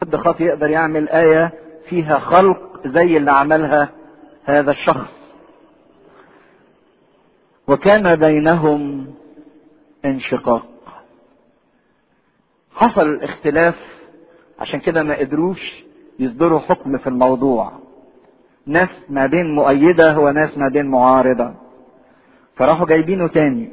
حد خاطئ يقدر يعمل آية فيها خلق زي اللي عملها هذا الشخص وكان بينهم انشقاق حصل الاختلاف عشان كده ما قدروش يصدروا حكم في الموضوع ناس ما بين مؤيدة وناس ما بين معارضة فراحوا جايبينه تاني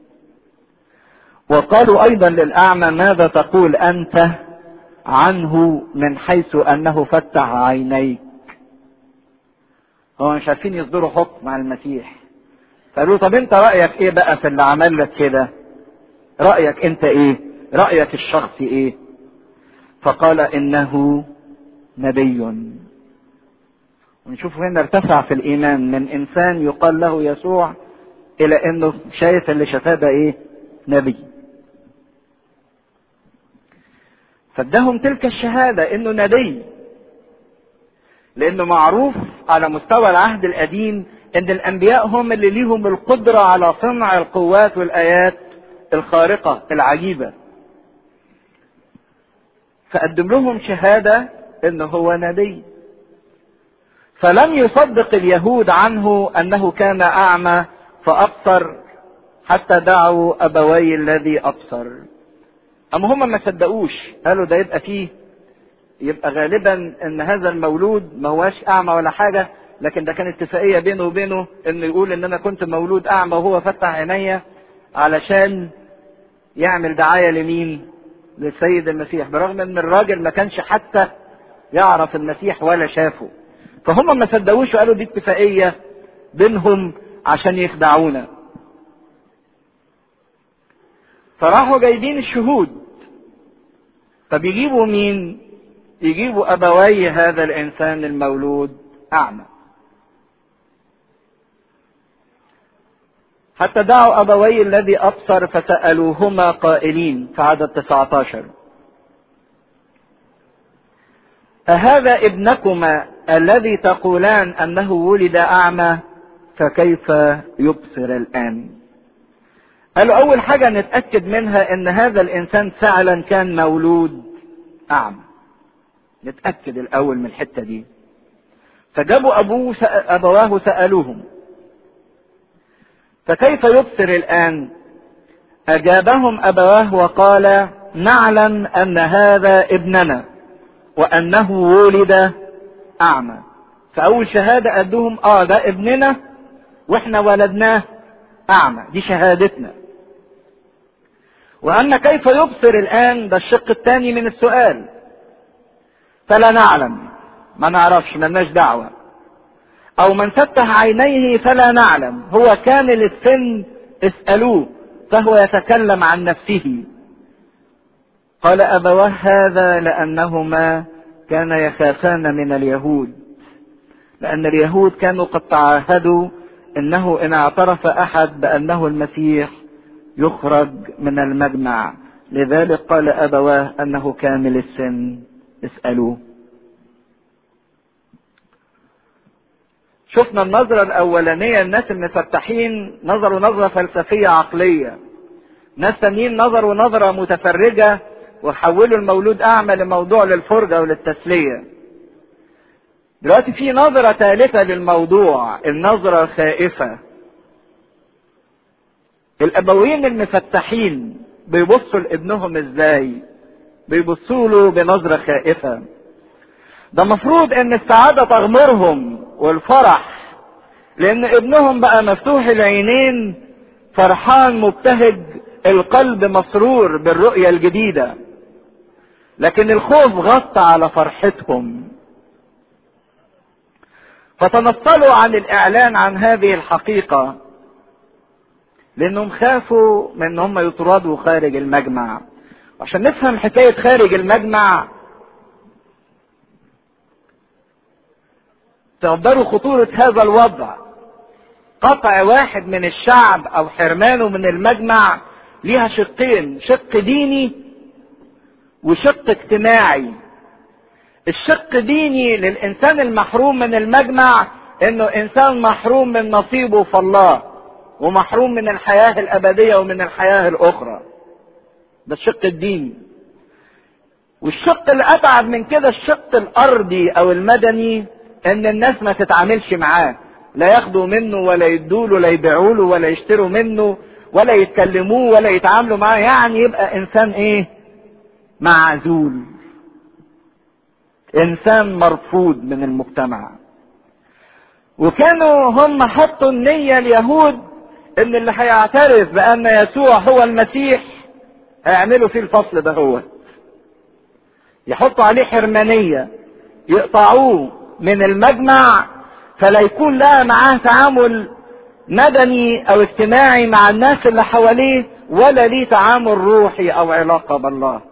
وقالوا ايضا للاعمى ماذا تقول انت عنه من حيث انه فتح عينيك هو مش عارفين يصدروا حكم على المسيح فقالوا طب انت رايك ايه بقى في اللي عمل لك كده رايك انت ايه رايك الشخصي ايه فقال انه نبي ونشوف هنا ارتفع في الايمان من انسان يقال له يسوع الى انه شايف اللي شافاه ده ايه نبي فادهم تلك الشهادة انه نبي لانه معروف على مستوى العهد القديم ان الانبياء هم اللي ليهم القدرة على صنع القوات والايات الخارقة العجيبة فقدم لهم شهادة انه هو نبي فلم يصدق اليهود عنه انه كان اعمى فابصر حتى دعوا ابوي الذي ابصر اما هم ما صدقوش قالوا ده يبقى فيه يبقى غالبا ان هذا المولود ما هواش اعمى ولا حاجه لكن ده كان اتفاقيه بينه وبينه انه يقول ان انا كنت مولود اعمى وهو فتح عينيا علشان يعمل دعايه لمين؟ للسيد المسيح برغم ان الراجل ما كانش حتى يعرف المسيح ولا شافه فهم ما صدقوش وقالوا دي اتفاقيه بينهم عشان يخدعونا فراحوا جايبين الشهود فبيجيبوا مين يجيبوا ابوي هذا الانسان المولود اعمى حتى دعوا ابوي الذي ابصر فسالوهما قائلين في عدد 19 أهذا ابنكما الذي تقولان أنه ولد أعمى فكيف يبصر الآن؟ قالوا أول حاجة نتأكد منها إن هذا الإنسان فعلا كان مولود أعمى. نتأكد الأول من الحتة دي. فجابوا أبوه أبواه سألوهم فكيف يبصر الآن؟ أجابهم أبواه وقال نعلم أن هذا ابننا وأنه ولد أعمى. فأول شهادة أدوهم آه ده ابننا وإحنا ولدناه أعمى دي شهادتنا. وأن كيف يبصر الآن ده الشق الثاني من السؤال فلا نعلم ما نعرفش ملناش دعوة أو من فتح عينيه فلا نعلم هو كامل السن اسألوه فهو يتكلم عن نفسه قال أبواه هذا لأنهما كان يخافان من اليهود لأن اليهود كانوا قد تعاهدوا أنه إن اعترف أحد بأنه المسيح يخرج من المجمع لذلك قال أبواه أنه كامل السن اسألوه شفنا النظرة الأولانية الناس المفتحين نظروا نظرة فلسفية عقلية ناس تانيين نظروا نظرة متفرجة وحولوا المولود أعمى لموضوع للفرجة وللتسلية دلوقتي في نظرة ثالثة للموضوع النظرة الخائفة الابوين المفتحين بيبصوا لابنهم ازاي بيبصوا له بنظره خائفه ده مفروض ان السعاده تغمرهم والفرح لان ابنهم بقى مفتوح العينين فرحان مبتهج القلب مسرور بالرؤيه الجديده لكن الخوف غطى على فرحتهم فتنصلوا عن الاعلان عن هذه الحقيقه لانهم خافوا من ان هم يطردوا خارج المجمع عشان نفهم حكايه خارج المجمع تقدروا خطوره هذا الوضع قطع واحد من الشعب او حرمانه من المجمع ليها شقين شق ديني وشق اجتماعي الشق ديني للانسان المحروم من المجمع انه انسان محروم من نصيبه في الله ومحروم من الحياة الأبدية ومن الحياة الأخرى ده الشق الديني والشق اللي اتعب من كده الشق الارضي او المدني ان الناس ما تتعاملش معاه لا ياخدوا منه ولا يدوا له ولا يبيعوا له ولا يشتروا منه ولا يتكلموه ولا يتعاملوا معاه يعني يبقى انسان ايه معزول انسان مرفوض من المجتمع وكانوا هم حطوا النية اليهود ان اللي هيعترف بان يسوع هو المسيح هيعملوا فيه الفصل ده هو يحطوا عليه حرمانية يقطعوه من المجمع فلا يكون لها معاه تعامل مدني او اجتماعي مع الناس اللي حواليه ولا ليه تعامل روحي او علاقة بالله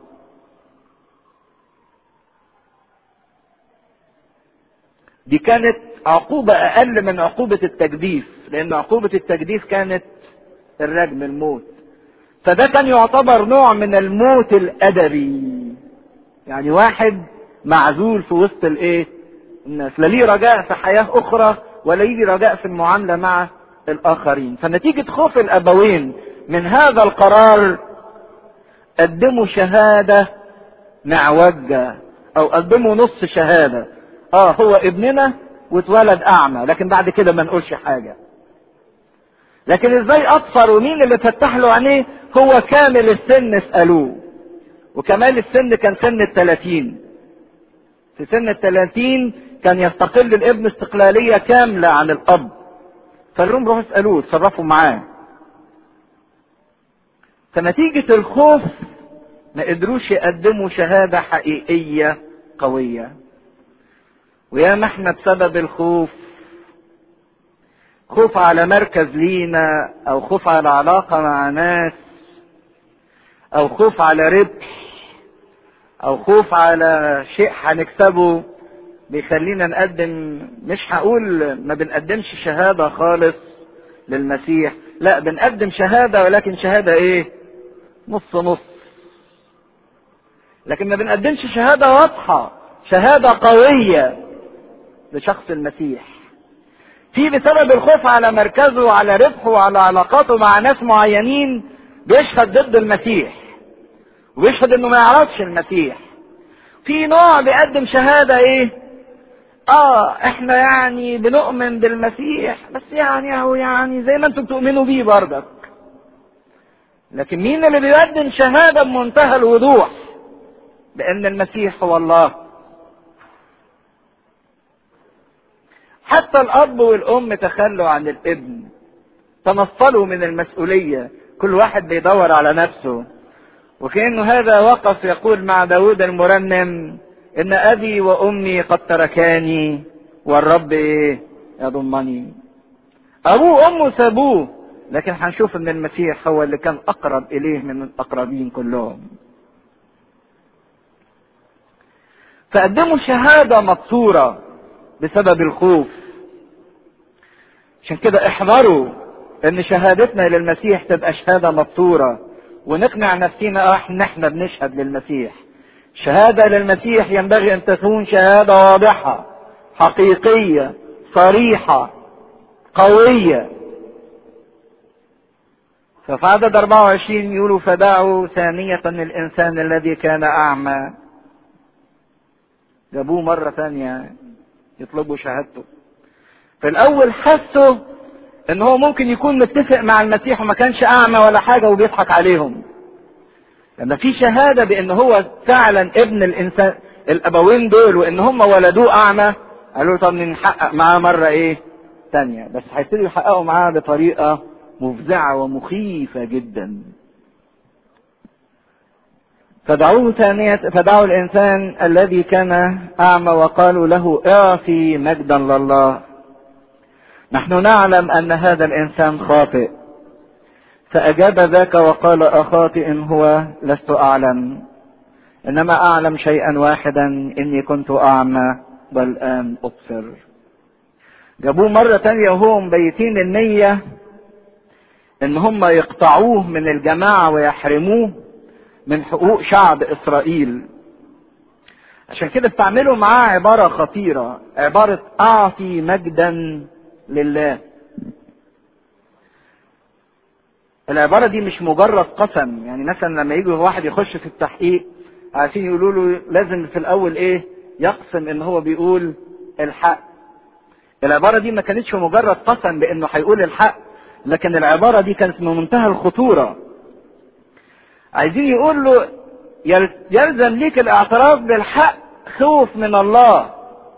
دي كانت عقوبة اقل من عقوبة التجديف لان عقوبة التجديف كانت الرجم الموت فده كان يعتبر نوع من الموت الادبي يعني واحد معزول في وسط الايه الناس لا ليه رجاء في حياة اخرى ولا يجي رجاء في المعاملة مع الاخرين فنتيجة خوف الابوين من هذا القرار قدموا شهادة معوجة او قدموا نص شهادة اه هو ابننا واتولد اعمى لكن بعد كده ما نقولش حاجة لكن ازاي اطفر ومين اللي فتح له عينيه هو كامل السن اسألوه وكمال السن كان سن الثلاثين في سن الثلاثين كان يستقل الابن استقلالية كاملة عن الاب فالروم روحوا اسألوه اتصرفوا معاه فنتيجة الخوف ما قدروش يقدموا شهادة حقيقية قوية ويا ما احنا بسبب الخوف خوف على مركز لينا او خوف على علاقة مع ناس او خوف على ربح او خوف على شيء هنكسبه بيخلينا نقدم مش هقول ما بنقدمش شهادة خالص للمسيح لا بنقدم شهادة ولكن شهادة ايه نص نص لكن ما بنقدمش شهادة واضحة شهادة قوية لشخص المسيح في بسبب الخوف على مركزه وعلى ربحه وعلى علاقاته مع ناس معينين بيشهد ضد المسيح وبيشهد انه ما يعرفش المسيح في نوع بيقدم شهاده ايه اه احنا يعني بنؤمن بالمسيح بس يعني هو يعني زي ما انتم بتؤمنوا بيه برضك لكن مين اللي بيقدم شهاده بمنتهى الوضوح بان المسيح هو الله حتى الاب والام تخلوا عن الابن تنصلوا من المسؤوليه كل واحد بيدور على نفسه وكأنه هذا وقف يقول مع داود المرنم إن أبي وأمي قد تركاني والرب إيه يضمني أبوه وأمه سابوه لكن هنشوف إن المسيح هو اللي كان أقرب إليه من الأقربين كلهم فقدموا شهادة مقصورة بسبب الخوف عشان كده احذروا ان شهادتنا للمسيح تبقى شهادة مبتورة ونقنع نفسينا ان احنا بنشهد للمسيح شهادة للمسيح ينبغي ان تكون شهادة واضحة حقيقية صريحة قوية ففي عدد 24 يقولوا فدعوا ثانية الإنسان الذي كان أعمى جابوه مرة ثانية يطلبوا شهادته في الأول حسوا ان هو ممكن يكون متفق مع المسيح وما كانش اعمى ولا حاجة وبيضحك عليهم لما في شهادة بان هو فعلا ابن الانسان الابوين دول وان هم ولدوه اعمى قالوا طب نحقق معاه مرة ايه تانية بس هيبتدوا يحققوا معاه بطريقة مفزعة ومخيفة جدا فدعوه ثانية فدعوا الإنسان الذي كان أعمى وقالوا له اعطي مجدا لله نحن نعلم أن هذا الإنسان خاطئ فأجاب ذاك وقال أخاطئ هو لست أعلم إنما أعلم شيئا واحدا إني كنت أعمى والآن أبصر جابوه مرة تانية وهو مبيتين النية إن هم يقطعوه من الجماعة ويحرموه من حقوق شعب إسرائيل عشان كده استعملوا معاه عبارة خطيرة عبارة أعطي مجدا لله العبارة دي مش مجرد قسم يعني مثلا لما يجي واحد يخش في التحقيق عشان يقولوا له لازم في الاول ايه يقسم ان هو بيقول الحق العبارة دي ما كانتش مجرد قسم بانه هيقول الحق لكن العبارة دي كانت من منتهى الخطورة عايزين يقول له يلزم ليك الاعتراف بالحق خوف من الله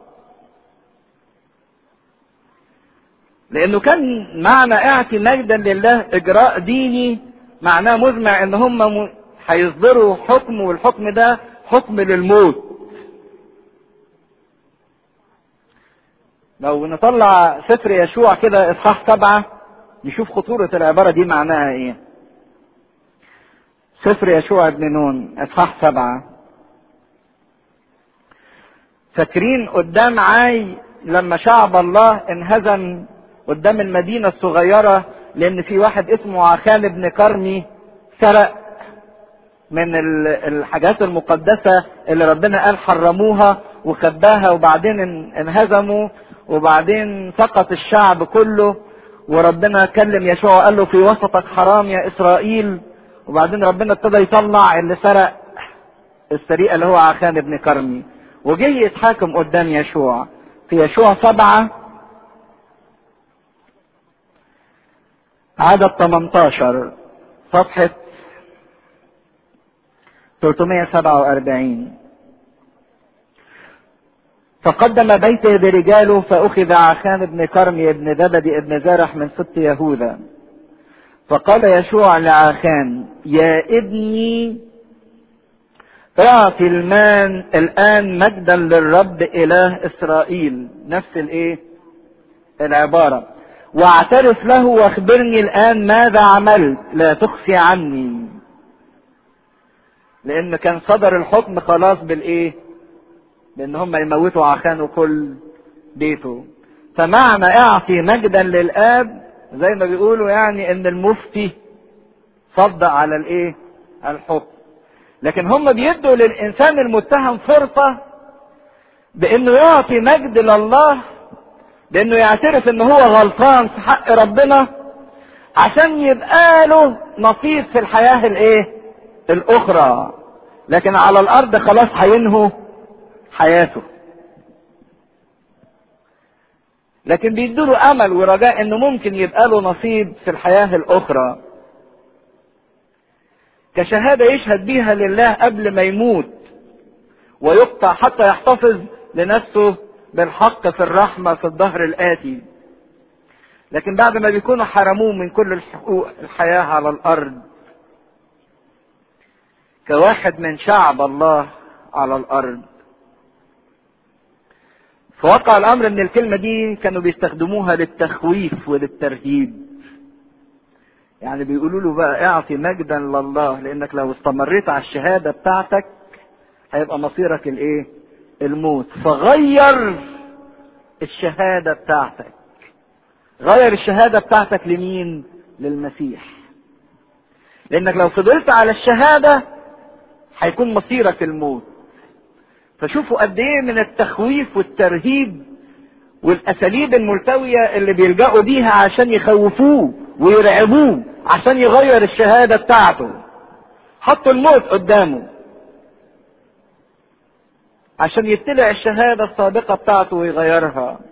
لانه كان معنى اعطي مجدا لله اجراء ديني معناه مزمع ان هم هيصدروا حكم والحكم ده حكم للموت لو نطلع سفر يشوع كده اصحاح سبعة نشوف خطورة العبارة دي معناها ايه سفر يشوع ابن نون اصحاح سبعة فاكرين قدام عاي لما شعب الله انهزم قدام المدينة الصغيرة لان في واحد اسمه عخان بن كرمي سرق من الحاجات المقدسة اللي ربنا قال حرموها وخباها وبعدين انهزموا وبعدين سقط الشعب كله وربنا كلم يشوع وقال له في وسطك حرام يا اسرائيل وبعدين ربنا ابتدى يطلع اللي سرق السرقه اللي هو عخان بن كرمي وجه يتحاكم قدام يشوع في يشوع سبعة عدد 18 صفحة 347 فقدم بيته برجاله فأخذ عخان بن كرمي بن زبدي بن زرح من ست يهوذا فقال يشوع لعخان يا ابني اعطي المان الان مجدا للرب اله اسرائيل نفس الايه العبارة واعترف له واخبرني الان ماذا عملت لا تخفي عني لان كان صدر الحكم خلاص بالايه بان هم يموتوا عخان كل بيته فمعنى اعطي مجدا للاب زي ما بيقولوا يعني ان المفتي صدق على الايه الحكم لكن هم بيدوا للانسان المتهم فرصة بانه يعطي مجد لله بانه يعترف ان هو غلطان في حق ربنا عشان يبقى له نصيب في الحياة الايه الاخرى لكن على الارض خلاص هينهوا حياته لكن بيدوله امل ورجاء انه ممكن يبقى له نصيب في الحياة الاخرى كشهادة يشهد بيها لله قبل ما يموت ويقطع حتى يحتفظ لنفسه بالحق في الرحمة في الظهر الآتي لكن بعد ما بيكونوا حرموه من كل الحقوق الحياة على الأرض كواحد من شعب الله على الأرض فوقع الأمر من الكلمة دي كانوا بيستخدموها للتخويف وللترهيب يعني بيقولوا له بقى اعطي مجدا لله لانك لو استمريت على الشهادة بتاعتك هيبقى مصيرك الايه الموت فغير الشهادة بتاعتك غير الشهادة بتاعتك لمين للمسيح لانك لو فضلت على الشهادة هيكون مصيرك الموت فشوفوا قد ايه من التخويف والترهيب والاساليب الملتوية اللي بيلجأوا بيها عشان يخوفوه ويرعبوه عشان يغير الشهادة بتاعته حطوا الموت قدامه عشان يبتلع الشهادة السابقة بتاعته ويغيرها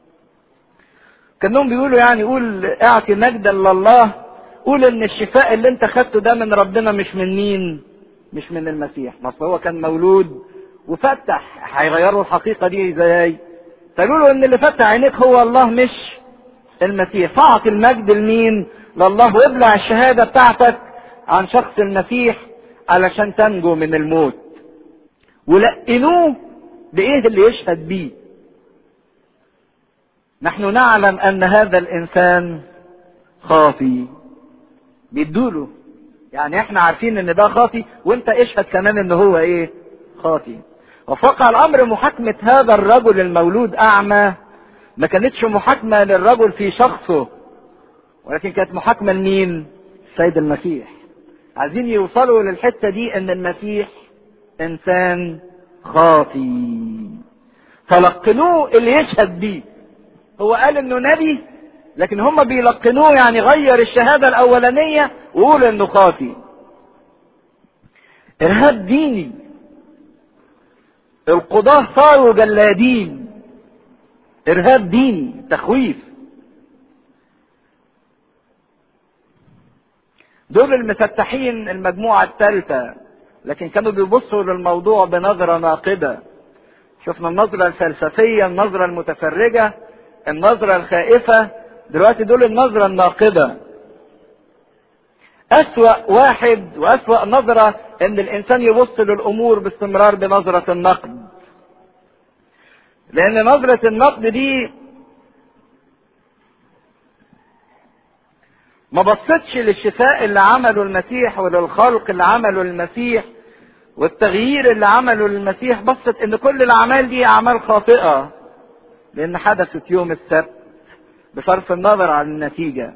كانهم بيقولوا يعني قول اعطي مجدا لله قول ان الشفاء اللي انت خدته ده من ربنا مش من مين مش من المسيح ما هو كان مولود وفتح هيغيروا الحقيقة دي ازاي فيقولوا ان اللي فتح عينيك هو الله مش المسيح فاعطي المجد لمين لله وابلع الشهادة بتاعتك عن شخص المسيح علشان تنجو من الموت ولقنوه بايه اللي يشهد بيه نحن نعلم ان هذا الانسان خاطي بيدوله يعني احنا عارفين ان ده خاطي وانت اشهد كمان ان هو ايه خاطي وفقع الامر محاكمة هذا الرجل المولود اعمى ما كانتش محاكمة للرجل في شخصه ولكن كانت محاكمة لمين السيد المسيح عايزين يوصلوا للحتة دي ان المسيح انسان خاطي فلقنوه اللي يشهد بيه هو قال انه نبي لكن هم بيلقنوه يعني غير الشهادة الاولانية وقول انه خاطي ارهاب ديني القضاة صاروا جلادين ارهاب ديني تخويف دول المفتحين المجموعة الثالثة لكن كانوا بيبصوا للموضوع بنظرة ناقدة شفنا النظرة الفلسفية النظرة المتفرجة النظرة الخائفة دلوقتي دول النظرة الناقدة أسوأ واحد وأسوأ نظرة إن الإنسان يبص للأمور باستمرار بنظرة النقد. لأن نظرة النقد دي ما بصتش للشفاء اللي عمله المسيح وللخلق اللي عمله المسيح والتغيير اللي عمله المسيح بصت ان كل الاعمال دي اعمال خاطئه لان حدثت يوم السبت بصرف النظر عن النتيجه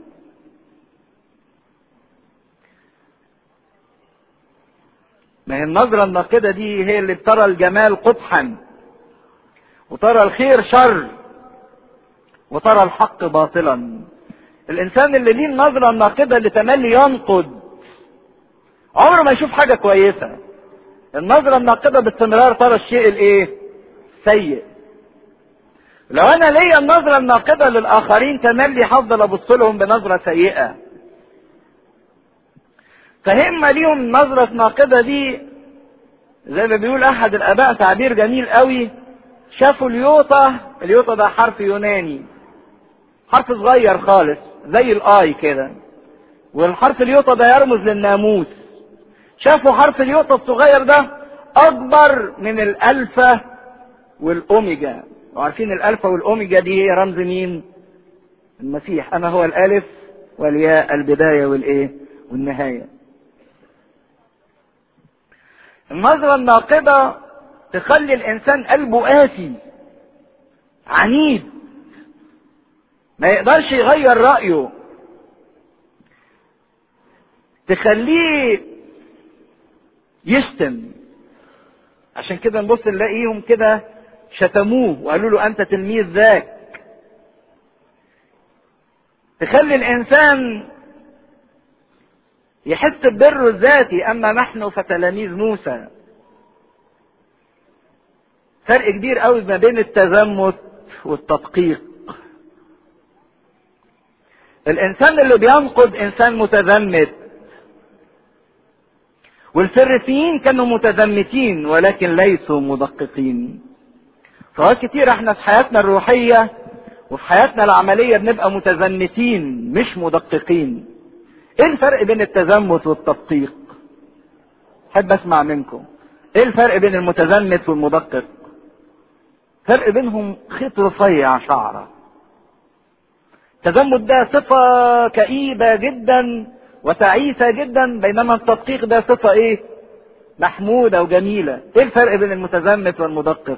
ما هي النظرة الناقدة دي هي اللي بترى الجمال قبحا وترى الخير شر وترى الحق باطلا الانسان اللي ليه النظرة الناقدة اللي تملي ينقد عمره ما يشوف حاجة كويسة النظرة الناقدة باستمرار ترى الشيء الايه سيء لو انا ليا النظرة الناقدة للاخرين تملي هفضل ابص لهم بنظرة سيئة فهم ليهم النظرة الناقدة دي زي ما بيقول احد الاباء تعبير جميل قوي شافوا اليوطة اليوطة ده حرف يوناني حرف صغير خالص زي الاي كده والحرف اليوطة ده يرمز للناموس شافوا حرف اليوطة الصغير ده اكبر من الالفا والاوميجا وعارفين الالفا والاوميجا دي هي رمز مين المسيح انا هو الالف والياء البداية والايه والنهاية النظرة الناقدة تخلي الانسان قلبه قاسي عنيد ما يقدرش يغير رأيه تخليه يشتم عشان كده نبص نلاقيهم كده شتموه وقالوا له انت تلميذ ذاك تخلي الانسان يحس ببره الذاتي اما نحن فتلاميذ موسى فرق كبير قوي ما بين التزمت والتدقيق الانسان اللي بينقد انسان متزمت والفريسيين كانوا متزمتين ولكن ليسوا مدققين فوقت كتير احنا في حياتنا الروحية وفي حياتنا العملية بنبقى متزمتين مش مدققين ايه الفرق بين التزمت والتدقيق احب اسمع منكم ايه الفرق بين المتزمت والمدقق فرق بينهم خيط رفيع شعره التزمت ده صفة كئيبة جدا وتعيسة جدا بينما التدقيق ده صفة ايه محمودة وجميلة ايه الفرق بين المتزمت والمدقق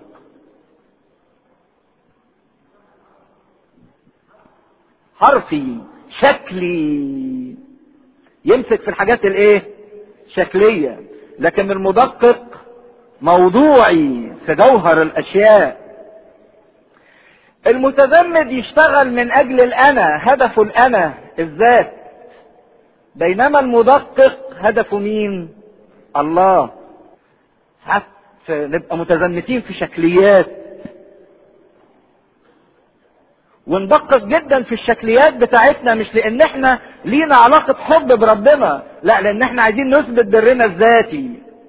حرفي شكلي يمسك في الحاجات الايه شكلية لكن المدقق موضوعي في جوهر الاشياء المتزمت يشتغل من اجل الانا هدفه الانا الذات بينما المدقق هدفه مين الله ساعات نبقى متزمتين في شكليات وندقق جدا في الشكليات بتاعتنا مش لان احنا لينا علاقة حب بربنا لا لان احنا عايزين نثبت برنا الذاتي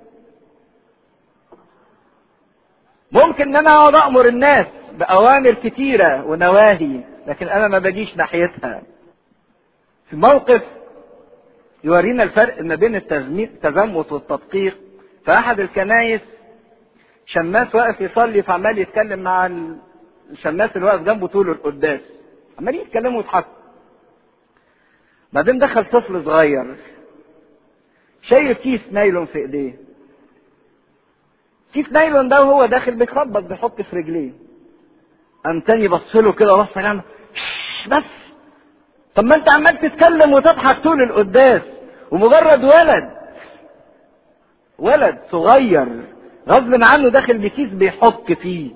ممكن ان انا اقعد امر الناس باوامر كتيرة ونواهي لكن انا ما باجيش ناحيتها في موقف يورينا الفرق ما بين التزمت والتدقيق في احد الكنايس شماس واقف يصلي فعمال يتكلم مع الشماس اللي واقف جنبه طول القداس عمالين يتكلموا ويضحكوا بعدين دخل طفل صغير شايل كيس نايلون في ايديه كيس نايلون ده وهو داخل بيخبط بيحط في رجليه قام تاني بص له كده بص يعني بس طب ما انت عمال تتكلم وتضحك طول القداس ومجرد ولد ولد صغير غصب عنه داخل بكيس بيحك فيه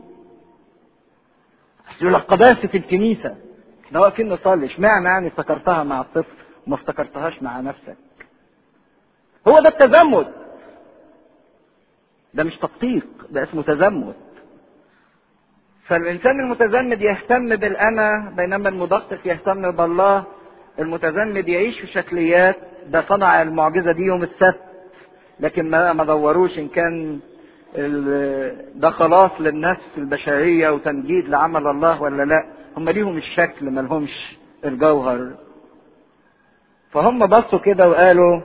يقول لك قداسة الكنيسة احنا واقفين نصلي اشمعنى يعني افتكرتها مع الطفل وما افتكرتهاش مع نفسك هو ده التزمت ده مش تدقيق ده اسمه تزمت فالإنسان المتزمت يهتم بالأنا بينما المدقق يهتم بالله المتزمت يعيش في شكليات ده صنع المعجزة دي يوم السبت لكن ما ما دوروش إن كان ده خلاص للنفس البشرية وتمجيد لعمل الله ولا لا هم ليهم الشكل ما لهمش الجوهر فهم بصوا كده وقالوا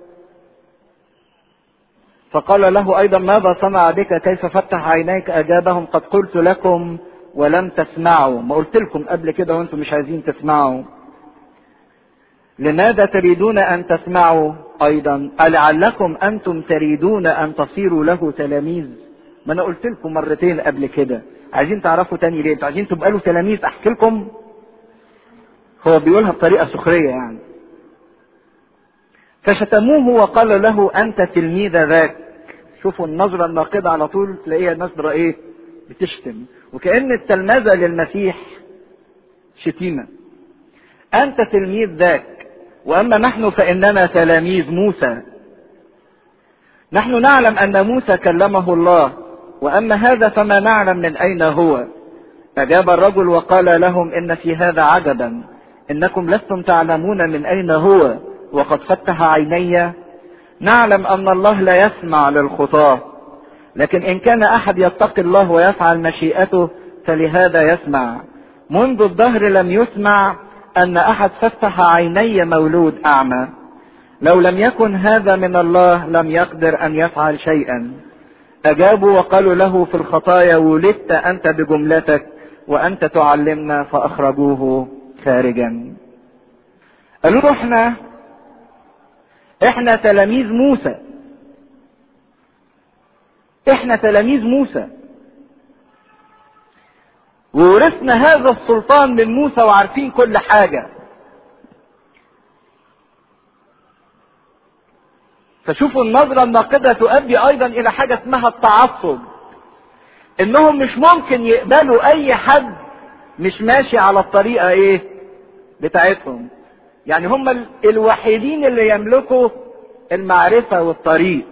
فقال له ايضا ماذا صنع بك كيف فتح عينيك اجابهم قد قلت لكم ولم تسمعوا ما قلت لكم قبل كده وانتم مش عايزين تسمعوا لماذا تريدون ان تسمعوا ايضا ألعلكم انتم تريدون ان تصيروا له تلاميذ ما انا قلت لكم مرتين قبل كده عايزين تعرفوا تاني ليه انتوا عايزين تبقى له تلاميذ احكي لكم هو بيقولها بطريقه سخريه يعني فشتموه وقال له انت تلميذ ذاك شوفوا النظره الناقده على طول تلاقيها نظره ايه بتشتم وكان التلمذه للمسيح شتيمه انت تلميذ ذاك واما نحن فاننا تلاميذ موسى نحن نعلم ان موسى كلمه الله واما هذا فما نعلم من اين هو اجاب الرجل وقال لهم ان في هذا عجبا انكم لستم تعلمون من اين هو وقد فتح عيني نعلم ان الله لا يسمع للخطاه لكن ان كان احد يتقي الله ويفعل مشيئته فلهذا يسمع منذ الدهر لم يسمع ان احد فتح عيني مولود اعمى لو لم يكن هذا من الله لم يقدر ان يفعل شيئا اجابوا وقالوا له في الخطايا ولدت انت بجملتك وانت تعلمنا فاخرجوه خارجا قالوا له احنا احنا تلاميذ موسى احنا تلاميذ موسى وورثنا هذا السلطان من موسى وعارفين كل حاجة فشوفوا النظرة الناقدة تؤدي ايضا الى حاجة اسمها التعصب انهم مش ممكن يقبلوا اي حد مش ماشي على الطريقة ايه بتاعتهم يعني هم الوحيدين اللي يملكوا المعرفة والطريق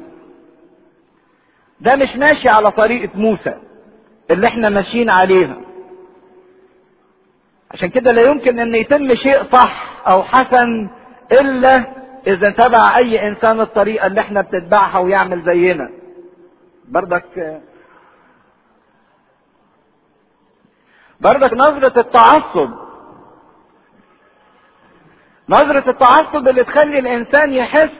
ده مش ماشي على طريقة موسى اللي احنا ماشيين عليها عشان كده لا يمكن ان يتم شيء صح او حسن الا اذا تبع اي انسان الطريقة اللي احنا بتتبعها ويعمل زينا بردك بردك نظرة التعصب نظرة التعصب اللي تخلي الانسان يحس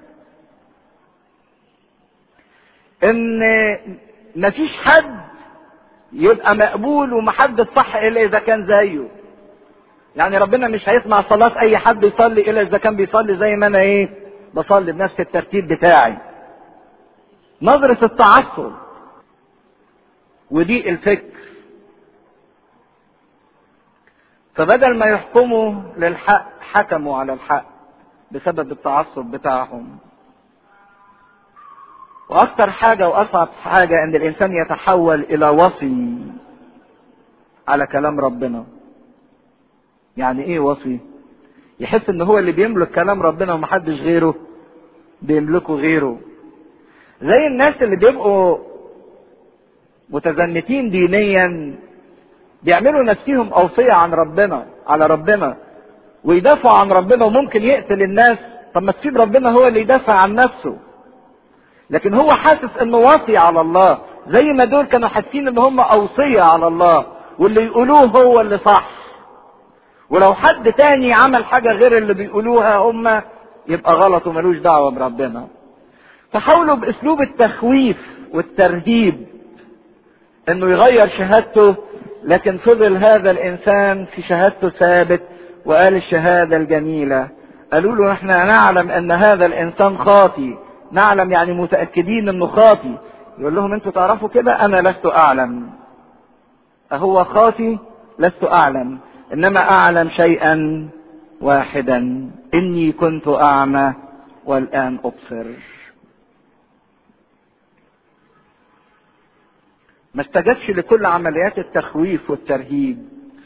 ان مفيش حد يبقى مقبول ومحدش صح الا اذا كان زيه يعني ربنا مش هيسمع صلاة اي حد يصلي الا اذا كان بيصلي زي ما انا ايه بصلي بنفس الترتيب بتاعي نظرة التعصب ودي الفكر فبدل ما يحكموا للحق حكموا على الحق بسبب التعصب بتاعهم واكتر حاجة واصعب حاجة ان الانسان يتحول الى وصي على كلام ربنا يعني ايه وصي يحس ان هو اللي بيملك كلام ربنا ومحدش غيره بيملكه غيره زي الناس اللي بيبقوا متزنتين دينيا بيعملوا نفسهم اوصية عن ربنا على ربنا ويدافعوا عن ربنا وممكن يقتل الناس طب ما تسيب ربنا هو اللي يدافع عن نفسه لكن هو حاسس انه واصي على الله زي ما دول كانوا حاسين ان هم اوصية على الله واللي يقولوه هو اللي صح ولو حد تاني عمل حاجة غير اللي بيقولوها هم يبقى غلط وملوش دعوة بربنا فحاولوا باسلوب التخويف والترهيب انه يغير شهادته لكن فضل هذا الانسان في شهادته ثابت وقال الشهادة الجميلة قالوا له احنا نعلم ان هذا الانسان خاطي نعلم يعني متأكدين انه خاطي يقول لهم انتوا تعرفوا كده انا لست اعلم اهو خاطي لست اعلم انما اعلم شيئا واحدا اني كنت اعمى والان ابصر ما استجابش لكل عمليات التخويف والترهيب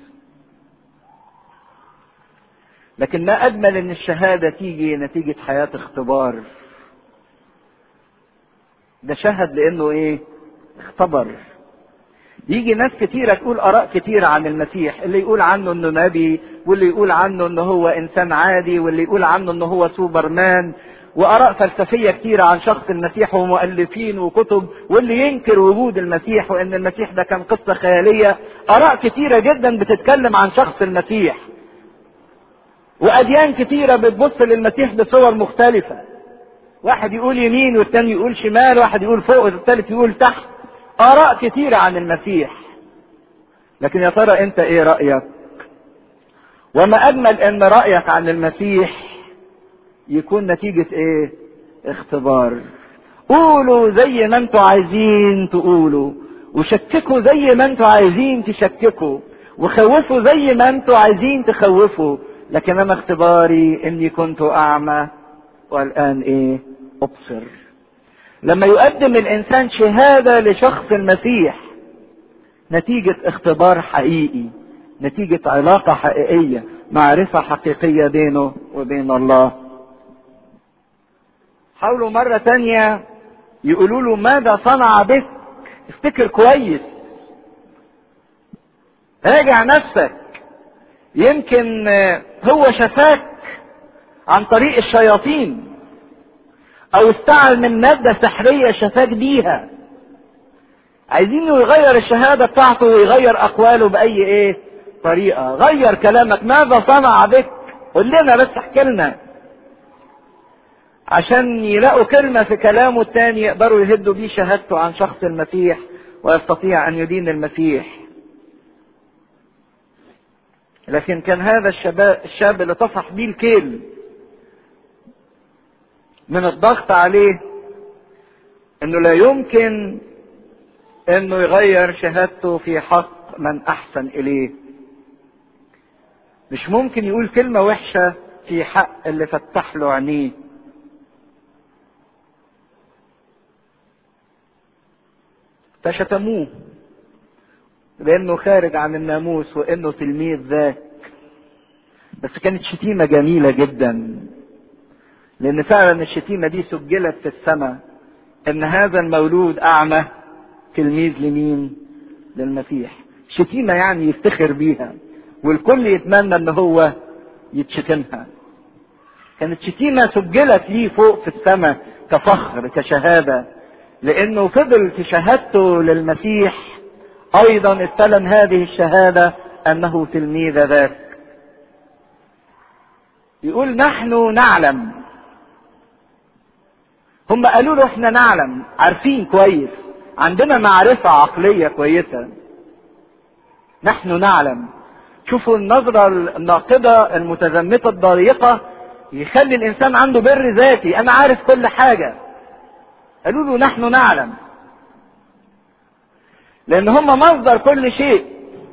لكن ما اجمل ان الشهاده تيجي نتيجه حياه اختبار ده شهد لانه ايه اختبر يجي ناس كتيرة تقول آراء كتيرة عن المسيح اللي يقول عنه انه نبي واللي يقول عنه انه هو انسان عادي واللي يقول عنه انه هو سوبرمان وآراء فلسفية كتيرة عن شخص المسيح ومؤلفين وكتب واللي ينكر وجود المسيح وان المسيح ده كان قصة خيالية آراء كتيرة جدا بتتكلم عن شخص المسيح وأديان كتيرة بتبص للمسيح بصور مختلفة واحد يقول يمين والتاني يقول شمال واحد يقول فوق والتالت يقول تحت آراء كتيرة عن المسيح لكن يا ترى أنت إيه رأيك؟ وما أجمل أن رأيك عن المسيح يكون نتيجة إيه؟ اختبار. قولوا زي ما أنتوا عايزين تقولوا، وشككوا زي ما أنتوا عايزين تشككوا، وخوفوا زي ما أنتوا عايزين تخوفوا، لكن أنا اختباري إني كنت أعمى والآن إيه؟ أبصر. لما يقدم الانسان شهاده لشخص المسيح نتيجه اختبار حقيقي نتيجه علاقه حقيقيه معرفه حقيقيه بينه وبين الله حاولوا مره تانية يقولوا له ماذا صنع بك افتكر كويس راجع نفسك يمكن هو شفاك عن طريق الشياطين او استعل من مادة سحرية شفاك بيها عايزينه يغير الشهادة بتاعته ويغير اقواله باي ايه طريقة غير كلامك ماذا صنع بك قول لنا بس احكي لنا عشان يلاقوا كلمة في كلامه التاني يقدروا يهدوا بيه شهادته عن شخص المسيح ويستطيع ان يدين المسيح لكن كان هذا الشباب الشاب اللي طفح بيه الكيل من الضغط عليه انه لا يمكن انه يغير شهادته في حق من احسن اليه مش ممكن يقول كلمة وحشة في حق اللي فتح له عينيه فشتموه لانه خارج عن الناموس وانه تلميذ ذاك بس كانت شتيمة جميلة جدا لان فعلا الشتيمة دي سجلت في السماء ان هذا المولود اعمى تلميذ لمين للمسيح شتيمة يعني يفتخر بيها والكل يتمنى ان هو يتشتمها كانت شتيمة سجلت ليه فوق في السماء كفخر كشهادة لانه فضل في شهادته للمسيح ايضا استلم هذه الشهادة انه تلميذ ذاك يقول نحن نعلم هم قالوا له احنا نعلم عارفين كويس عندنا معرفة عقلية كويسة نحن نعلم شوفوا النظرة الناقدة المتزمتة الضيقة يخلي الإنسان عنده بر ذاتي أنا عارف كل حاجة قالوا له نحن نعلم لأن هم مصدر كل شيء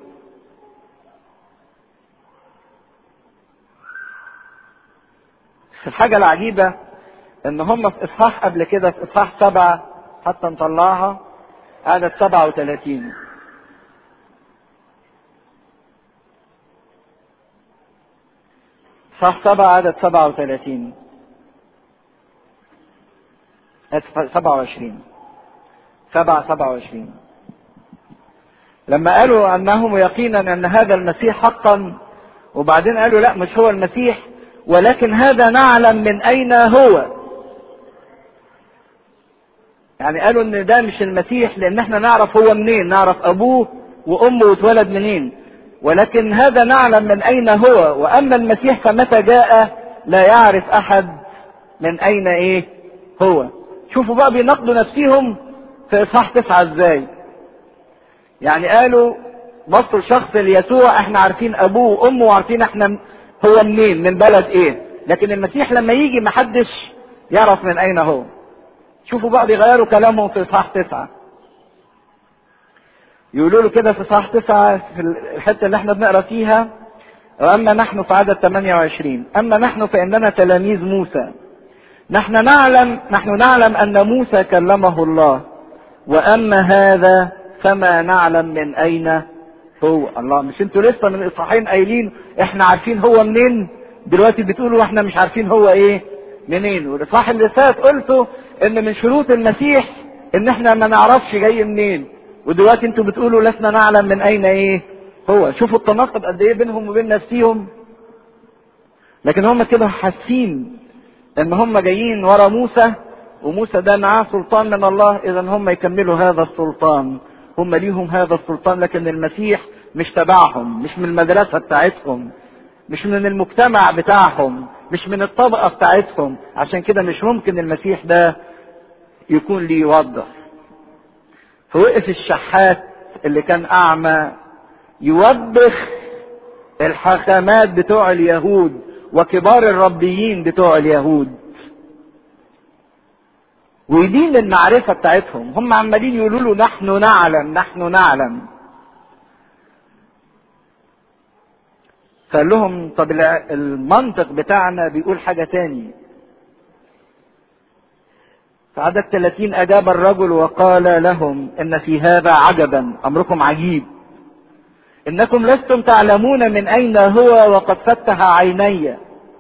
الحاجة العجيبة ان هم في اصحاح قبل كده في اصحاح سبعة حتى نطلعها عدد سبعة وثلاثين اصحاح سبعة عدد سبعة وثلاثين سبعة وعشرين سبعة سبعة وعشرين لما قالوا انهم يقينا ان هذا المسيح حقا وبعدين قالوا لا مش هو المسيح ولكن هذا نعلم من اين هو يعني قالوا ان ده مش المسيح لان احنا نعرف هو منين نعرف ابوه وامه واتولد منين ولكن هذا نعلم من اين هو واما المسيح فمتى جاء لا يعرف احد من اين ايه هو شوفوا بقى بينقضوا نفسهم في اصحاح تسعة ازاي يعني قالوا بصوا الشخص ليسوع احنا عارفين ابوه وامه وعارفين احنا هو منين من بلد ايه لكن المسيح لما يجي محدش يعرف من اين هو شوفوا بقى بيغيروا كلامهم في اصحاح تسعة يقولوا له كده في اصحاح تسعة في الحتة اللي احنا بنقرا فيها واما نحن في عدد 28 اما نحن فاننا تلاميذ موسى نحن نعلم نحن نعلم ان موسى كلمه الله واما هذا فما نعلم من اين هو الله مش انتوا لسه من اصحاحين قايلين احنا عارفين هو منين دلوقتي بتقولوا احنا مش عارفين هو ايه منين والاصحاح اللي فات قلته ان من شروط المسيح ان احنا ما نعرفش جاي منين ودلوقتي انتوا بتقولوا لسنا نعلم من اين ايه هو شوفوا التناقض قد ايه بينهم وبين نفسيهم لكن هم كده حاسين ان هم جايين ورا موسى وموسى ده معاه سلطان من الله اذا هم يكملوا هذا السلطان هم ليهم هذا السلطان لكن المسيح مش تبعهم مش من المدرسه بتاعتهم مش من المجتمع بتاعهم مش من الطبقه بتاعتهم عشان كده مش ممكن المسيح ده يكون ليه يوضح فوقف الشحات اللي كان اعمى يوبخ الحكمات بتوع اليهود وكبار الربيين بتوع اليهود ويدين المعرفة بتاعتهم هم عمالين يقولوا له نحن نعلم نحن نعلم فقال لهم طب المنطق بتاعنا بيقول حاجة تاني في عدد 30 أجاب الرجل وقال لهم إن في هذا عجبا أمركم عجيب إنكم لستم تعلمون من أين هو وقد فتح عيني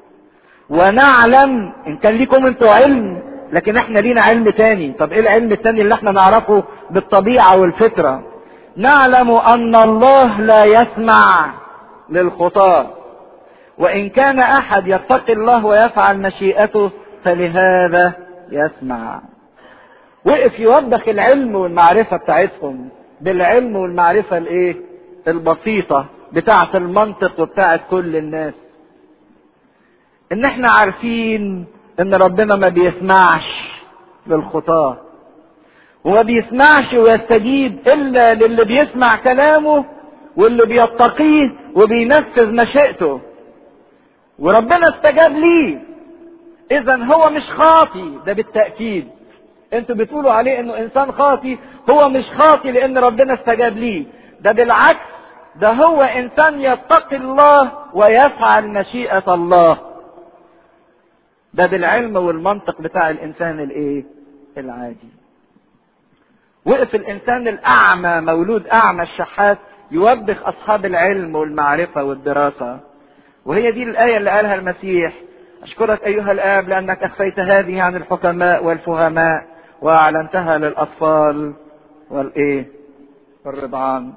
ونعلم إن كان لكم أنتوا علم لكن احنا لينا علم تاني طب ايه العلم التاني اللي احنا نعرفه بالطبيعة والفطرة نعلم ان الله لا يسمع للخطاة وان كان احد يتقي الله ويفعل مشيئته فلهذا يسمع وقف يوبخ العلم والمعرفة بتاعتهم بالعلم والمعرفة الايه البسيطة بتاعة المنطق وبتاعة كل الناس ان احنا عارفين ان ربنا ما بيسمعش للخطاة وما بيسمعش ويستجيب الا للي بيسمع كلامه واللي بيتقيه وبينفذ مشيئته وربنا استجاب ليه اذا هو مش خاطي ده بالتأكيد انتوا بتقولوا عليه انه انسان خاطي هو مش خاطي لان ربنا استجاب ليه ده بالعكس ده هو انسان يتقي الله ويفعل مشيئة الله ده بالعلم والمنطق بتاع الانسان الايه العادي وقف الانسان الاعمى مولود اعمى الشحات يوبخ اصحاب العلم والمعرفة والدراسة وهي دي الاية اللي قالها المسيح اشكرك ايها الاب لانك اخفيت هذه عن الحكماء والفهماء واعلنتها للاطفال والايه والرضعان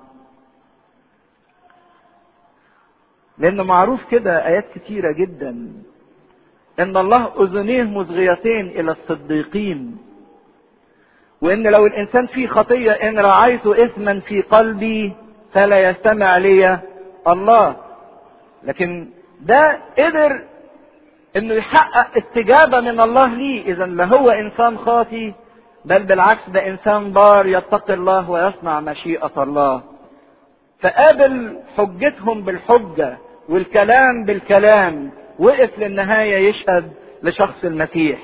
لانه معروف كده ايات كتيرة جدا ان الله اذنيه مصغيتين الى الصديقين وان لو الانسان فيه خطية ان رعيت اثما في قلبي فلا يستمع لي الله لكن ده قدر انه يحقق استجابة من الله ليه اذا لا هو انسان خاطي بل بالعكس ده انسان بار يتقي الله ويصنع مشيئة الله فقابل حجتهم بالحجة والكلام بالكلام وقف للنهاية يشهد لشخص المسيح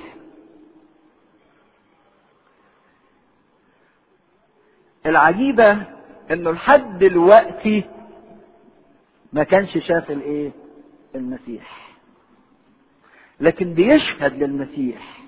العجيبة انه لحد دلوقتي ما كانش شاف الايه المسيح لكن بيشهد للمسيح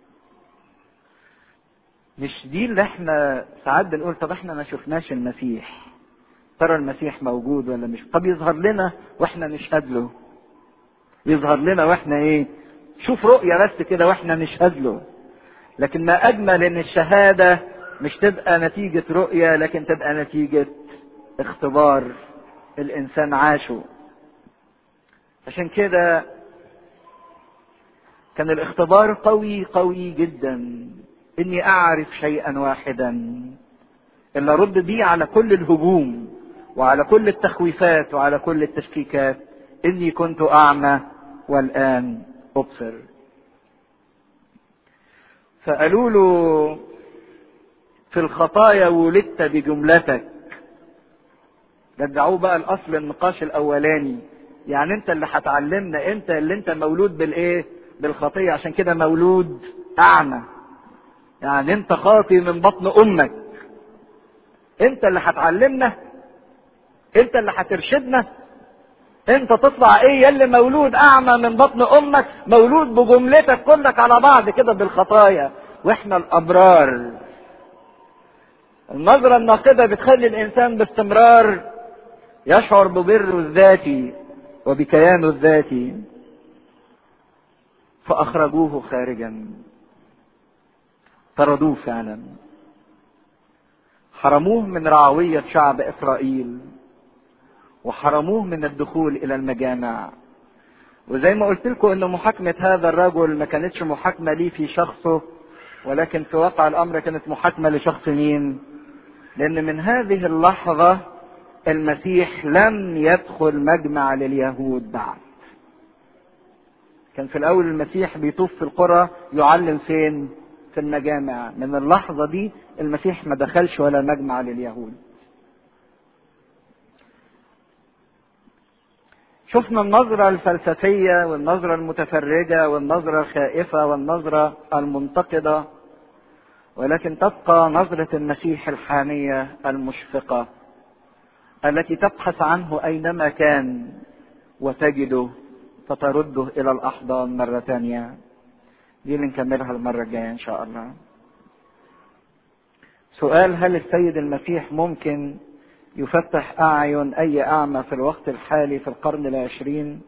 مش دي اللي احنا ساعات بنقول طب احنا ما شفناش المسيح ترى المسيح موجود ولا مش طب يظهر لنا واحنا نشهد له يظهر لنا واحنا ايه شوف رؤية بس كده واحنا نشهد له لكن ما اجمل ان الشهادة مش تبقى نتيجة رؤية لكن تبقى نتيجة اختبار الانسان عاشه عشان كده كان الاختبار قوي قوي جدا اني اعرف شيئا واحدا اللي ارد بيه على كل الهجوم وعلى كل التخويفات وعلى كل التشكيكات اني كنت اعمى والان ابصر فقالوا له في الخطايا ولدت بجملتك رجعوه بقى الاصل النقاش الاولاني يعني انت اللي هتعلمنا انت اللي انت مولود بالايه بالخطيه عشان كده مولود اعمى يعني انت خاطي من بطن امك انت اللي هتعلمنا انت اللي هترشدنا انت تطلع ايه يلي مولود اعمى من بطن امك مولود بجملتك كلك على بعض كده بالخطايا واحنا الابرار النظرة الناقدة بتخلي الانسان باستمرار يشعر ببره الذاتي وبكيانه الذاتي فاخرجوه خارجا طردوه فعلا حرموه من رعوية شعب إسرائيل وحرموه من الدخول إلى المجامع وزي ما قلت لكم ان محاكمة هذا الرجل ما كانتش محاكمة ليه في شخصه ولكن في واقع الامر كانت محاكمة لشخص مين لان من هذه اللحظة المسيح لم يدخل مجمع لليهود بعد كان في الاول المسيح بيطوف في القرى يعلم فين في المجامع من اللحظة دي المسيح ما دخلش ولا مجمع لليهود شفنا النظرة الفلسفية والنظرة المتفرجة والنظرة الخائفة والنظرة المنتقدة ولكن تبقى نظرة المسيح الحامية المشفقة التي تبحث عنه أينما كان وتجده فترده إلى الأحضان مرة ثانية دي اللي نكملها المرة الجاية إن شاء الله سؤال هل السيد المسيح ممكن يفتح أعين أي أعمى في الوقت الحالي في القرن العشرين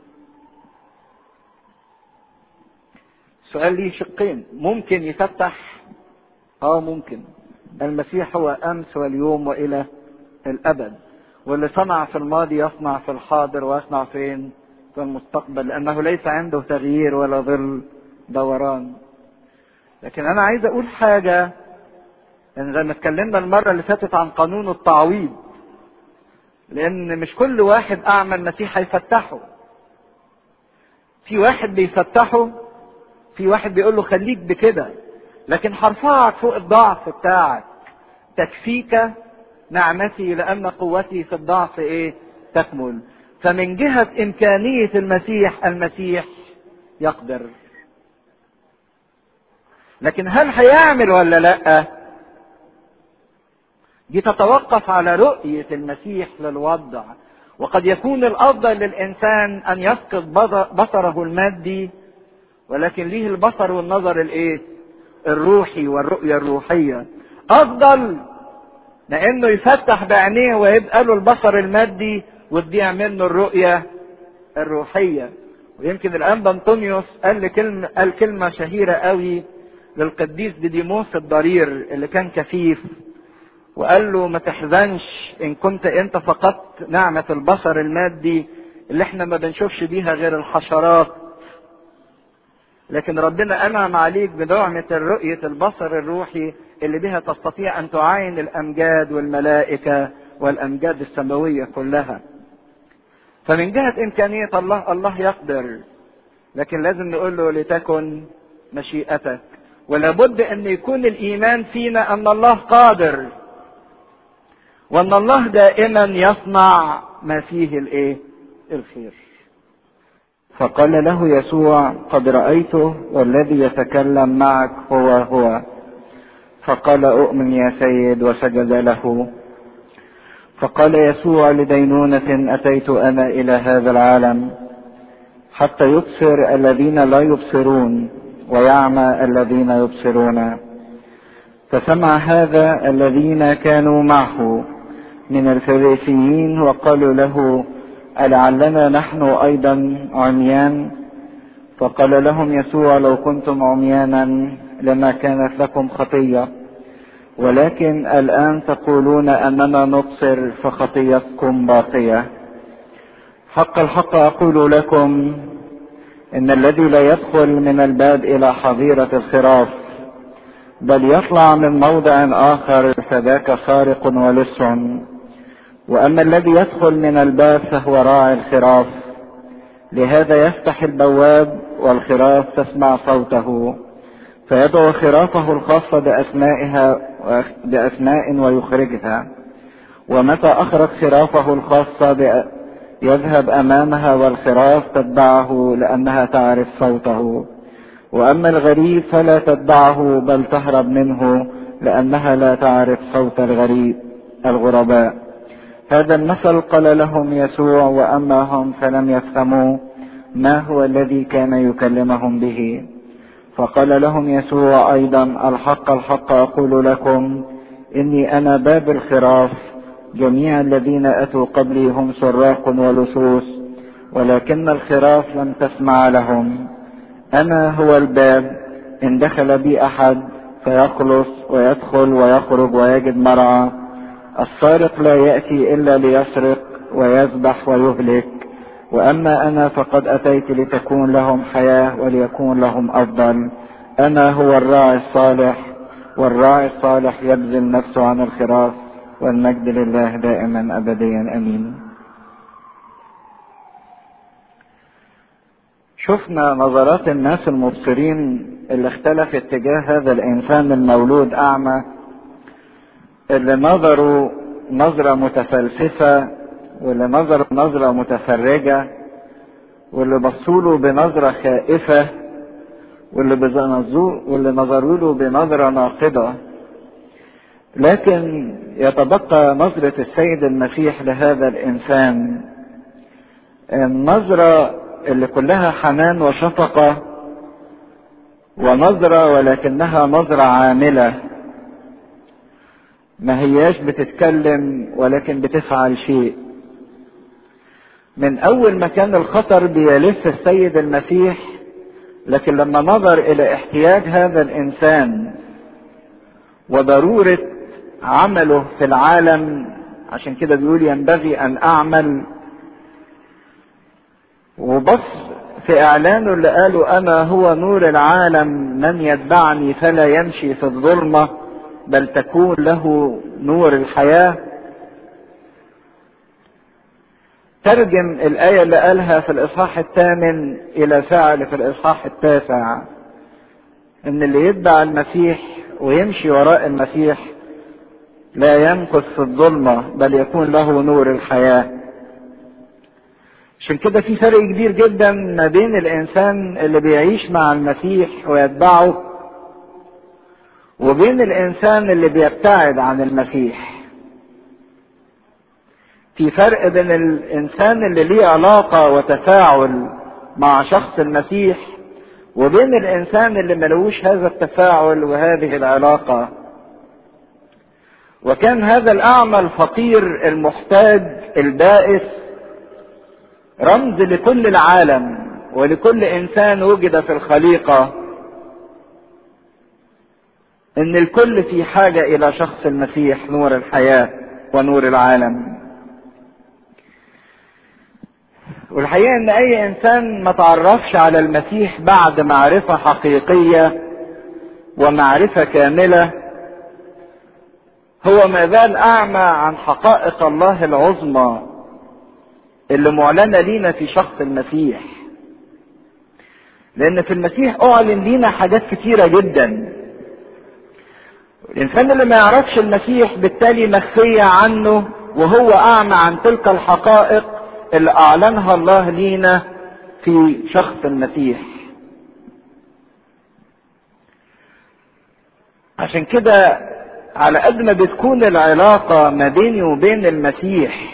سؤال ليه شقين ممكن يفتح اه ممكن المسيح هو امس واليوم والى الابد واللي صنع في الماضي يصنع في الحاضر ويصنع فين في المستقبل لانه ليس عنده تغيير ولا ظل دوران لكن انا عايز اقول حاجه ان زي ما اتكلمنا المره اللي فاتت عن قانون التعويض لان مش كل واحد اعمى المسيح هيفتحه في واحد بيفتحه في واحد بيقول له خليك بكده لكن هرفعك فوق الضعف بتاعك تكفيك نعمتي لان قوتي في الضعف ايه تكمل فمن جهة امكانية المسيح المسيح يقدر لكن هل هيعمل ولا لا دي تتوقف على رؤية المسيح للوضع وقد يكون الافضل للانسان ان يفقد بصره المادي ولكن ليه البصر والنظر الايه الروحي والرؤية الروحية افضل لانه يفتح بعينيه ويبقى له البصر المادي وتضيع منه الرؤية الروحية ويمكن الانبا انطونيوس قال كلمة قال كلمة شهيرة قوي للقديس ديديموس الضرير اللي كان كفيف وقال له ما تحزنش ان كنت انت فقدت نعمة البصر المادي اللي احنا ما بنشوفش بيها غير الحشرات لكن ربنا انعم عليك بنعمة رؤية البصر الروحي اللي بها تستطيع ان تعاين الامجاد والملائكة والامجاد السماوية كلها فمن جهة امكانية الله الله يقدر لكن لازم نقول له لتكن مشيئتك ولابد ان يكون الايمان فينا ان الله قادر وان الله دائما يصنع ما فيه الايه الخير فقال له يسوع قد رأيته والذي يتكلم معك هو هو فقال أؤمن يا سيد وسجد له فقال يسوع لدينونة أتيت أنا إلى هذا العالم حتى يبصر الذين لا يبصرون ويعمى الذين يبصرون فسمع هذا الذين كانوا معه من الفريسيين وقالوا له ألعلنا نحن أيضا عميان فقال لهم يسوع لو كنتم عميانا لما كانت لكم خطية ولكن الآن تقولون أننا نبصر فخطيتكم باقية حق الحق أقول لكم إن الذي لا يدخل من الباب إلى حظيرة الخراف بل يطلع من موضع آخر فذاك سارق ولص واما الذي يدخل من الباب فهو راعي الخراف لهذا يفتح البواب والخراف تسمع صوته فيدعو خرافه الخاصة بأسمائها بأسماء ويخرجها ومتى أخرج خرافه الخاصة يذهب أمامها والخراف تتبعه لأنها تعرف صوته وأما الغريب فلا تتبعه بل تهرب منه لأنها لا تعرف صوت الغريب الغرباء هذا المثل قال لهم يسوع واما هم فلم يفهموا ما هو الذي كان يكلمهم به فقال لهم يسوع ايضا الحق الحق اقول لكم اني انا باب الخراف جميع الذين اتوا قبلي هم سراق ولصوص ولكن الخراف لم تسمع لهم انا هو الباب ان دخل بي احد فيخلص ويدخل ويخرج ويجد مرعى السارق لا يأتي إلا ليسرق ويذبح ويهلك وأما أنا فقد أتيت لتكون لهم حياة وليكون لهم أفضل أنا هو الراعي الصالح والراعي الصالح يبذل نفسه عن الخراف والمجد لله دائما أبديا أمين شفنا نظرات الناس المبصرين اللي اختلفت تجاه هذا الإنسان المولود أعمى اللي نظروا نظرة متفلسفة واللي نظروا نظرة متفرجة واللي بصوا له بنظرة خائفة واللي بزنزوه واللي نظروا له بنظرة ناقدة لكن يتبقى نظرة السيد المسيح لهذا الإنسان النظرة اللي كلها حنان وشفقة ونظرة ولكنها نظرة عاملة ما هياش بتتكلم ولكن بتفعل شيء من اول ما كان الخطر بيلف السيد المسيح لكن لما نظر الى احتياج هذا الانسان وضروره عمله في العالم عشان كده بيقول ينبغي ان اعمل وبص في اعلانه اللي قاله انا هو نور العالم من يتبعني فلا يمشي في الظلمه بل تكون له نور الحياه ترجم الآية اللي قالها في الإصحاح الثامن إلى فعل في الإصحاح التاسع إن اللي يتبع المسيح ويمشي وراء المسيح لا يمكث في الظلمة بل يكون له نور الحياة عشان كده في فرق كبير جدا ما بين الإنسان اللي بيعيش مع المسيح ويتبعه وبين الإنسان اللي بيبتعد عن المسيح في فرق بين الانسان اللي ليه علاقه وتفاعل مع شخص المسيح وبين الانسان اللي ملوش هذا التفاعل وهذه العلاقه وكان هذا الاعمى الفقير المحتاج البائس رمز لكل العالم ولكل انسان وجد في الخليقه ان الكل في حاجه الى شخص المسيح نور الحياه ونور العالم والحقيقة ان اي انسان ما تعرفش على المسيح بعد معرفة حقيقية ومعرفة كاملة هو ما زال اعمى عن حقائق الله العظمى اللي معلنة لينا في شخص المسيح لان في المسيح اعلن لينا حاجات كتيرة جدا الانسان اللي ما يعرفش المسيح بالتالي مخفية عنه وهو اعمى عن تلك الحقائق اللي اعلنها الله لينا في شخص المسيح عشان كده على قد ما بتكون العلاقة ما بيني وبين المسيح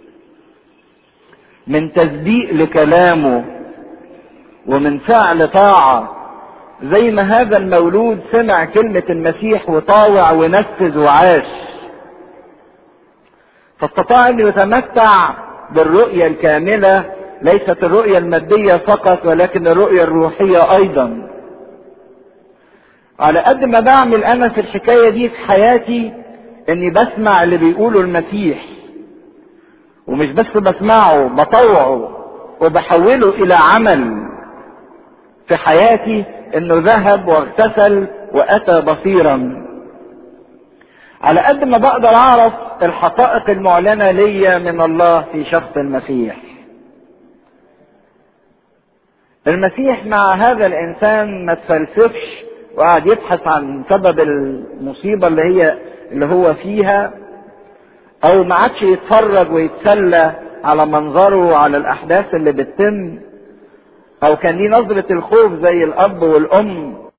من تصديق لكلامه ومن فعل طاعة زي ما هذا المولود سمع كلمة المسيح وطاوع ونفذ وعاش فاستطاع ان يتمتع بالرؤية الكاملة ليست الرؤية المادية فقط ولكن الرؤية الروحية ايضا على قد ما بعمل انا في الحكاية دي في حياتي اني بسمع اللي بيقوله المسيح ومش بس بسمعه بطوعه وبحوله الى عمل في حياتي انه ذهب واغتسل واتى بصيرا على قد ما بقدر اعرف الحقائق المعلنه ليا من الله في شخص المسيح المسيح مع هذا الانسان ما تفلسفش وقعد يبحث عن سبب المصيبه اللي هي اللي هو فيها او ما عادش يتفرج ويتسلى على منظره وعلى الاحداث اللي بتتم او كان ليه نظرة الخوف زي الاب والام